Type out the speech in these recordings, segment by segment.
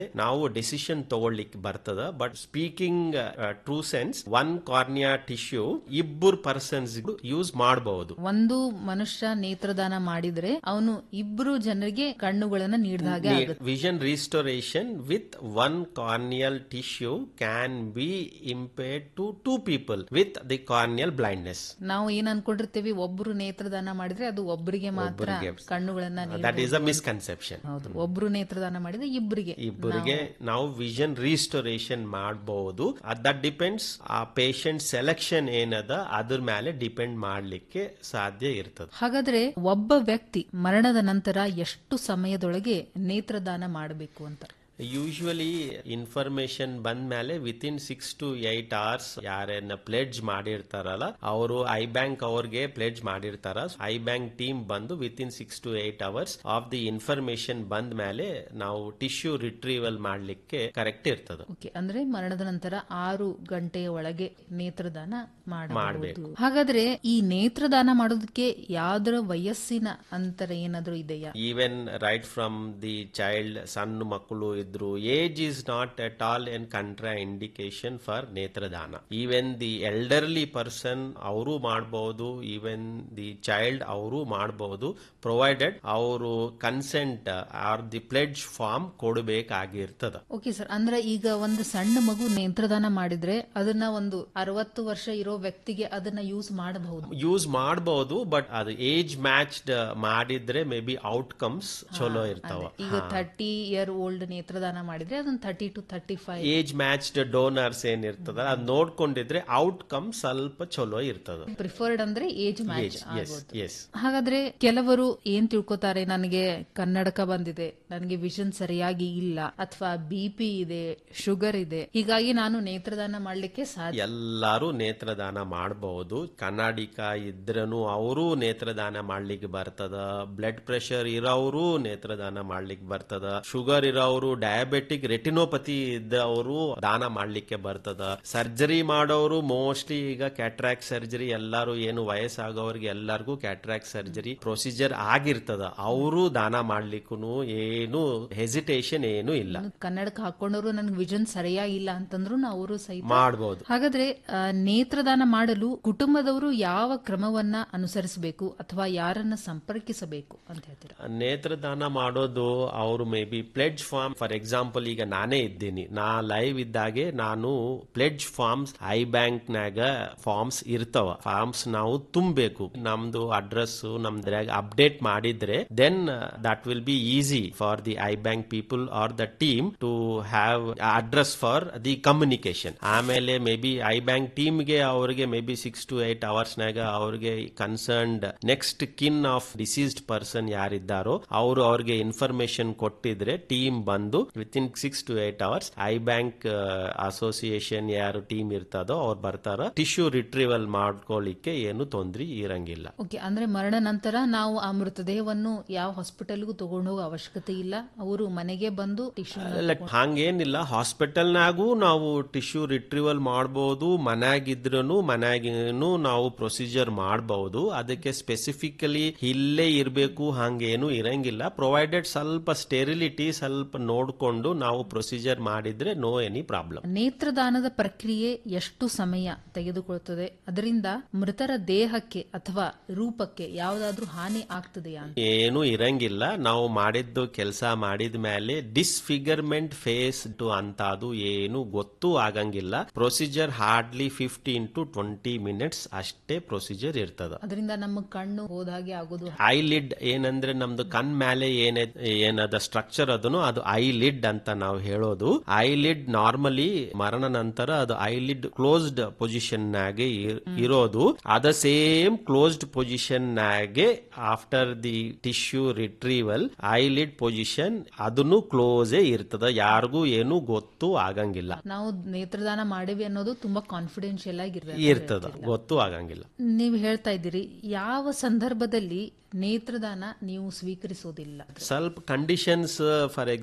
ನಾವು ಡಿಸಿಷನ್ ತಗೊಳ್ಲಿಕ್ಕೆ ಬರ್ತದ but speaking true sense one cornea tissue ಇಬ್ಬರು ಪರ್ಸನ್ಸ್ ಯೂಸ್ ಮಾಡಬಹುದು ಒಂದು ಮನುಷ್ಯ ನೇತ್ರದಾನ ಮಾಡಿದ್ರೆ ಅವನು ಇಬ್ರು ಜನರಿಗೆ ಕಣ್ಣುಗಳನ್ನ ನೀಡಿದ ಹಾಗೆ ಆಗುತ್ತೆ vision restoration with one corneal tissue can be impaired to two people with the corneal blindness ನಾವು ಏನ್ ಅನ್ಕೊಂಡಿರ್ತೀವಿ ಒಬ್ರು ನೇತ್ರದಾನ ಮಾಡಿದ್ರೆ ಅದು ಒಬ್ಬರಿಗೆ ಮಾತ್ರ ಕಣ್ಣುಗಳನ್ನ ನೀಡ್ಬೋದು. ದಟ್ ಈಸ್ ಅ ಮಿಸ್ಕನ್ಸೆಪ್ಷನ್ ಹೌದು ಒಬ್ರು ನೇತ್ರದಾನ ಮಾಡಿದ್ರೆ ಇಬ್ಬರಿಗೆ ಇಬ್ಬರಿಗೆ ನಾವು ವಿಷನ್ ರಿಸ್ಟೋರೇಷನ್ ಮಾಡಬಹುದು ದಟ್ ಡಿಪೆಂಡ್ಸ್ ಆ ಪೇಷಂಟ್ ಸೆಲೆಕ್ಷನ್ ಏನದ ಅದ್ರ ಮೇಲೆ ಡಿಪೆಂಡ್ ಮಾಡ್ಲಿಕ್ಕೆ ಸಾಧ್ಯ ಇರ್ತದೆ ಹಾಗಾದ್ರೆ ಒಬ್ಬ ವ್ಯಕ್ತಿ ಮರಣದ ನಂತರ ಎಷ್ಟು ಸಮಯದೊಳಗೆ ನೇತ್ರದಾನ ಮಾಡಬೇಕು ಅಂತ ಯೂಶುವಲಿ ಇನ್ಫಾರ್ಮೇಶನ್ ಬಂದ ಮೇಲೆ within six to eight hours ಯಾರನ್ನ ಪ್ಲೆಡ್ಜ್ ಮಾಡಿರ್ತಾರಲ್ಲ ಅವರು ಐ ಬ್ಯಾಂಕ್ ಅವ್ರಿಗೆ ಪ್ಲೆಡ್ಜ್ ಮಾಡಿರ್ತಾರ ಐ ಬ್ಯಾಂಕ್ ಟೀಮ್ ಬಂದು within six to eight hours of the information ಬಂದ ಮೇಲೆ ನಾವು ಟಿಶ್ಯೂ ರಿಟ್ರೀವಲ್ ಮಾಡ್ಲಿಕ್ಕೆ ಕರೆಕ್ಟ್ ಇರ್ತದೆ ಓಕೆ ಅಂದ್ರೆ ಮರಣದ ನಂತರ ಆರು ಗಂಟೆಯ ಒಳಗೆ ನೇತ್ರದಾನ ಮಾಡಬಹುದು ಮಾಡ್ಬೇಕು. ಹಾಗಾದ್ರೆ ಈ ನೇತ್ರದಾನ ಮಾಡೋದಕ್ಕೆ ಯಾವ್ದರ ವಯಸ್ಸಿನ ಅಂತರ ಏನಾದ್ರೂ ಇದೆಯಾ even right from the child ಸಣ್ಣ ಮಕ್ಕಳು ಇದ್ರು age is not at all an contraindication for ನೇತ್ರದಾನ ಈವನ್ ದಿ ಎಲ್ಡರ್ಲಿ ಪರ್ಸನ್ ಅವರು ಮಾಡಬಹುದು ಈವನ್ ದಿ ಚೈಲ್ಡ್ ಅವರು ಮಾಡಬಹುದು ಪ್ರೊವೈಡೆಡ್ ಅವರು consent or the pledge form ಕೊಡಬೇಕಾಗಿರ್ತದ ಓಕೆ ಸರ್ ಅಂದ್ರೆ ಈಗ ಒಂದು ಸಣ್ಣ ಮಗು ನೇತ್ರದಾನ ಮಾಡಿದ್ರೆ ಅದನ್ನ ಒಂದು ಅರವತ್ತು ವರ್ಷ ಇರೋ ವ್ಯಕ್ತಿಗೆ ಅದನ್ನ ಯೂಸ್ ಮಾಡಬಹುದು ಯೂಸ್ ಮಾಡಬಹುದು ಬಟ್ ಅದು ಏಜ್ ಮ್ಯಾಚ್ಡ್ ಮಾಡಿದ್ರೆ ಮೇ ಬಿ ಔಟ್ಕಮ್ಸ್ ಚಲೋ ಇರ್ತಾವ ಈಗ ಥರ್ಟಿ ಇಯರ್ ಓಲ್ಡ್ ನೇತ್ರದಾನ ಮಾಡಿದ್ರೆ ಅದನ್ನ thirty to thirty five age matched donors ಏನಿರ್ತದ ಅದ್ ನೋಡ್ಕೊಂಡಿದ್ರೆ ಔಟ್ಕಮ್ ಸ್ವಲ್ಪ ಚಲೋ ಇರ್ತದ ಪ್ರಿಫರ್ಡ್ ಅಂದ್ರೆ ಏಜ್ ಮ್ಯಾಚ್ ಎಸ್ ಎಸ್ ಹಾಗಾದ್ರೆ ಕೆಲವರು ಏನ್ ತಿಳ್ಕೊತಾರೆ ನನಗೆ ಕನ್ನಡಕ ಬಂದಿದೆ ನನಗೆ ವಿಷನ್ ಸರಿಯಾಗಿ ಇಲ್ಲ ಅಥವಾ ಬಿ ಪಿ ಇದೆ ಶುಗರ್ ಇದೆ ಹೀಗಾಗಿ ನಾನು ನೇತ್ರದಾನ ಮಾಡ್ಲಿಕ್ಕೆ ಸಾಧ್ಯ ಎಲ್ಲಾರು ನೇತ್ರದಾನ ಮಾಡಬಹುದು ಕನ್ನಡಿಕ ಇದ್ರನು ಅವರು ನೇತ್ರದಾನ ಮಾಡ್ಲಿಕ್ಕೆ ಬರ್ತದ ಬ್ಲಡ್ ಪ್ರೆಷರ್ ಇರೋರು ನೇತ್ರದಾನ ಮಾಡ್ಲಿಕ್ಕೆ ಬರ್ತದ ಶುಗರ್ ಇರೋರು ಡಯಾಬೆಟಿಕ್ ರೆಟಿನೋಪತಿ ಇದ್ದವರು ದಾನ ಮಾಡ್ಲಿಕ್ಕೆ ಬರ್ತದ ಸರ್ಜರಿ ಮಾಡೋರು ಮೋಸ್ಟ್ಲಿ ಈಗ ಕ್ಯಾಟ್ರಾಕ್ ಸರ್ಜರಿ ಎಲ್ಲಾರು ಏನು ವಯಸ್ಸಾಗೋರಿಗೆ ಎಲ್ಲರಿಗೂ ಕ್ಯಾಟ್ರಾಕ್ ಸರ್ಜರಿ ಪ್ರೊಸೀಜರ್ ಆಗಿರ್ತದ ಅವರು ದಾನ ಮಾಡ್ಲಿಕ್ಕೂ ಏನು ಹೆಸಿಟೇಷನ್ ಏನು ಇಲ್ಲ ಕನ್ನಡಕ ಹಾಕೊಂಡವರು ನನ್ಗೆ ವಿಷನ್ ಸರಿಯಾಗಿಲ್ಲ ಅಂತಂದ್ರು ಅವರು ಸಹಿತ ಮಾಡಬಹುದು ಹಾಗಾದ್ರೆ ಆ, ನೇತ್ರದಾನ ಮಾಡಲು ಕುಟುಂಬದವರು ಯಾವ ಕ್ರಮವನ್ನ ಅನುಸರಿಸಬೇಕು ಅಥವಾ ಯಾರನ್ನ ಸಂಪರ್ಕಿಸಬೇಕು ಅಂತ ಹೇಳ್ತೀರಾ ನೇತ್ರದಾನ ಮಾಡೋದು ಅವರು maybe pledge form for example ಈಗ ನಾನೇ ಇದ್ದೀನಿ ನಾ ಲೈವ್ ಇದ್ದಾಗೆ ನಾನು ಪ್ಲೆಡ್ಜ್ ಫಾರ್ಮ್ಸ್ ಐ ಬ್ಯಾಂಕ್ ನಾಗ ಫಾರ್ಮ್ಸ್ ಇರ್ತಾವ ಫಾರ್ಮ್ಸ್ ನಾವು ತುಂಬಬೇಕು ನಮ್ದು ಅಡ್ರೆಸ್ ನಮ್ದ್ರಾಗ ಅಪ್ಡೇಟ್ ಮಾಡಿದ್ರೆ then that will be easy for the eye bank people or the team to have address for the communication ಆಮೇಲೆ ಮೇ ಬಿ ಐ ಬ್ಯಾಂಕ್ ಟೀಮ್ಗೆ ಅವ್ರಿಗೆ maybe six to eight ಅವರ್ಸ್ನಾಗ ಅವ್ರಿಗೆ concerned next kin of deceased person ಯಾರಿದ್ದಾರೋ ಅವರು ಅವ್ರಿಗೆ information ಕೊಟ್ಟಿದ್ರೆ team ಬಂದು within six to eight hours eye bank association ಯಾರು ಟೀಮ್ ಇರ್ತದೋ ಅವ್ರು ಬರ್ತಾರ ಟಿಶ್ಯೂ ರಿಟ್ರೀವಲ್ ಮಾಡ್ಕೊಳ್ಳಿಕ್ಕೆ ಏನು ತೊಂದ್ರೆ ಇರಂಗಿಲ್ಲ ಓಕೆ ಅಂದ್ರೆ ಮರಣ ನಂತರ ನಾವು ಆ ಮೃತದೇಹವನ್ನು ಯಾವ ಹಾಸ್ಪಿಟಲ್ಗೂ ತಗೊಂಡು ಹೋಗೋ ಅವಶ್ಯಕತೆ ಇಲ್ಲ ಅವರು ಮನೆಗೆ ಬಂದು ಟಿಶ್ಯೂ ಲೈಕ್ ಹಂಗೇನಿಲ್ಲ ಹಾಸ್ಪಿಟಲ್ನಾಗೂ ನಾವು ಟಿಶ್ಯೂ ರಿಟ್ರೀವಲ್ ಮಾಡಬಹುದು ಮನ್ಯಾಗಿದ್ರೂ ಮನ್ಯಾಗಿನೂ ನಾವು ಪ್ರೊಸೀಜರ್ ಮಾಡಬಹುದು ಅದಕ್ಕೆ ಸ್ಪೆಸಿಫಿಕಲಿ ಇಲ್ಲೇ ಇರಬೇಕು ಹಂಗೇನು ಇರಂಗಿಲ್ಲ ಪ್ರೊವೈಡೆಡ್ ಸ್ವಲ್ಪ ಸ್ಟೆರಿಲಿಟಿ ಸ್ವಲ್ಪ ನೋಡ್ಕೊಂಡು ನಾವು ಪ್ರೊಸೀಜರ್ ಮಾಡಿದ್ರೆ ನೋ ಎನಿ ಪ್ರಾಬ್ಲಮ್ ನೇತ್ರದಾನದ ಪ್ರಕ್ರಿಯೆ ಎಷ್ಟು ಸಮಯ ತೆಗೆದುಕೊಳ್ಳುತ್ತದೆ ಅದರಿಂದ ಮೃತರ ದೇಹಕ್ಕೆ ಅಥವಾ ರೂಪಕ್ಕೆ ಯಾವುದಾದ್ರೂ ಹಾನಿ ಆಗ್ತದೆಯಾ ಅಂತ ಏನು ಇರಂಗಿಲ್ಲ ನಾವು ಮಾಡಿದ್ದು ಕೆಲಸ ಮಾಡಿದ ಮೇಲೆ ಡಿಸ್ಫಿಗರ್ಮೆಂಟ್ ಫೇಸ್ ಟು ಅಂತಾದು ಏನು ಗೊತ್ತೂ ಆಗಂಗಿಲ್ಲ procedure hardly fifteen to twenty minutes ಅಷ್ಟೇ ಪ್ರೊಸೀಜರ್ ಇರ್ತದ ಅದರಿಂದ ನಮ್ಮ ಕಣ್ಣು ಹೋದಾಗೆ ಆಗೋದು ಐ ಲಿಡ್ ಏನಂದ್ರೆ ನಮ್ದು ಕಣ್ ಮೇಲೆ ಏನೇ ಏನದ ಸ್ಟ್ರಕ್ಚರ್ ಅದನ್ನು ಅದು ಐ ಲಿಡ್ ಅಂತ ನಾವು ಹೇಳೋದು ಐ ಲಿಡ್ ನಾರ್ಮಲಿ ಮರಣ ನಂತರ ಅದು ಐ ಲಿಡ್ ಕ್ಲೋಸ್ಡ್ ಪೊಸಿಷನ್ ನಾಗೆ ಇರ್- ಇರೋದು ಅದ ಸೇಮ್ ಕ್ಲೋಸ್ಡ್ ಪೊಸಿಷನ್ ನಾಗೆ after the tissue retrieval eyelid position ಅದನ್ನು ಕ್ಲೋಸೇ ಇರ್ತದ ಯಾರಿಗೂ ಏನು ಗೊತ್ತು ಆಗಂಗಿಲ್ಲ ನಾವು ನೇತ್ರದಾನ ಮಾಡಿವಿ ಅನ್ನೋದು ತುಂಬಾ ಕಾನ್ಫಿಡೆನ್ಶಿಯಲ್ ಆಗಿರ್ಬೇಕು ಇರ್ತದ ಗೊತ್ತು ಆಗಂಗಿಲ್ಲ ನೀವು ಹೇಳ್ತಾ ಇದ್ದೀರಿ ಯಾವ ಸಂದರ್ಭದಲ್ಲಿ ನೇತ್ರದಾನ ನೀವು ಸ್ವೀಕರಿಸೋದಿಲ್ಲ ಸ್ವಲ್ಪ ಕಂಡೀಷನ್ಸ್ ಫಾರ್ ಎಕ್ಸಾಂಪಲ್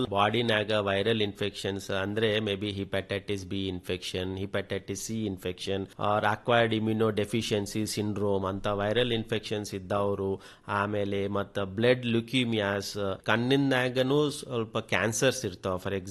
ಬಾಡಿನಾಗ ವೈರಲ್ ಇನ್ಫೆಕ್ಷನ್ಸ್ ಅಂದ್ರೆ maybe hepatitis B infection hepatitis C infection or acquired immunodeficiency syndrome ಅಂತ ವೈರಲ್ ಇನ್ಫೆಕ್ಷನ್ಸ್ ಇದ್ದವರು ಆಮೇಲೆ ಮತ್ತ ಬ್ಲಡ್ ಲ್ಯುಕಿಮಿಯಾಸ್ ಕಣ್ಣಿನಾಗನು ಸ್ವಲ್ಪ ಕ್ಯಾನ್ಸರ್ಸ್ ಇರ್ತಾವ ಫಾರ್